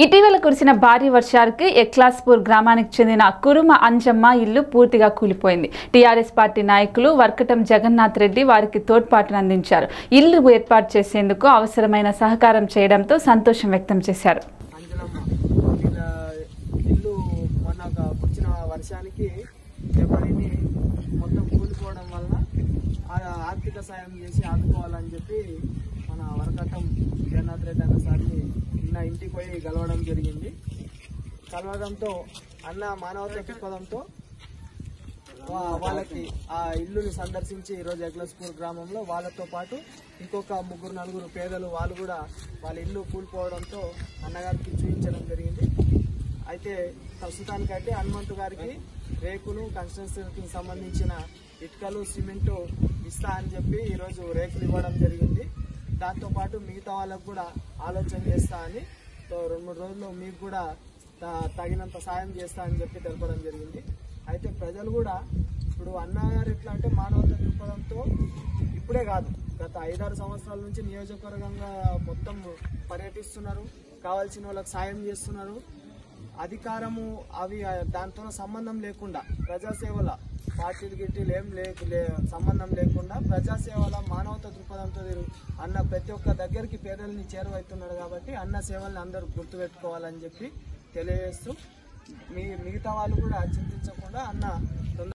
ఇటీవల కురిసిన భారీ వర్షాలకు ఎక్లాస్పూర్ గ్రామానికి చెందిన కురుమ అంజమ్మ ఇల్లు పూర్తిగా కూలిపోయింది టీఆర్ఎస్ పార్టీ నాయకులు వర్కటం జగన్నాథ్ రెడ్డి వారికి తోడ్పాటును అందించారు ఇల్లు ఏర్పాటు చేసేందుకు అవసరమైన సహకారం చేయడంతో సంతోషం వ్యక్తం చేశారు అంజనమ్మ వీళ్ళ ఇల్లు మొన్న ఒక వచ్చిన వర్షానికి దెబ్బతిని మొత్తం కూలిపోవడం వల్ల ఆ ఆర్థిక సాయం చేసి ఆదుకోవాలని చెప్పి మన వరకట్టం జగన్నాథ్ రెడ్డి అన్న సార్ని నిన్న ఇంటికి పోయి కలవడం జరిగింది కలవడంతో అన్న మానవత దృక్పథంతో వా- వాళ్ళకి ఆ ఇల్లుని సందర్శించి ఈరోజు ఎగ్లస్పూర్ గ్రామంలో వాళ్ళతో పాటు ఇంకొక ముగ్గురు నలుగురు పేదలు వాళ్ళు కూడా వాళ్ళ ఇల్లు కూలిపోవడంతో అన్నగారికి చూపించడం జరిగింది అయితే ప్రస్తుతానికైతే హనుమంతు గారికి రేకులు కన్స్ట్రక్షన్కి సంబంధించిన ఇటుకలు సిమెంటు ఇస్తా అని చెప్పి ఈరోజు రేకులు ఇవ్వడం జరిగింది దాంతో పాటు మిగతా వాళ్ళకు కూడా ఆలోచన చేస్తా అని సో రెండు మూడు రోజుల్లో మీకు కూడా త- తగినంత సాయం చేస్తా అని చెప్పి తెలపడం జరిగింది అయితే ప్రజలు కూడా ఇప్పుడు అన్నగారు ఎట్లా అంటే మానవత దృక్పథంతో ఇప్పుడే కాదు గత ఐదారు సంవత్సరాల నుంచి నియోజకవర్గంగా మొత్తం పర్యటిస్తున్నారు కావాల్సిన వాళ్ళకి సాయం చేస్తున్నారు అధికారము అవి ఆ, దాంతో సంబంధం లేకుండా ప్రజాసేవల పార్టీలు గిట్టీలు ఏం లేకు లే సంబంధం లేకుండా ప్రజాసేవల మానవత దృక్పథంతో తిరుగు అన్న ప్రతి ఒక్క దగ్గరికి పేదల్ని చేరువవుతున్నాడు కాబట్టి అన్న సేవల్ని అందరూ గుర్తుపెట్టుకోవాలని చెప్పి తెలియజేస్తూ మీ మిగతా వాళ్ళు కూడా చింతించకుండా అన్న తొందర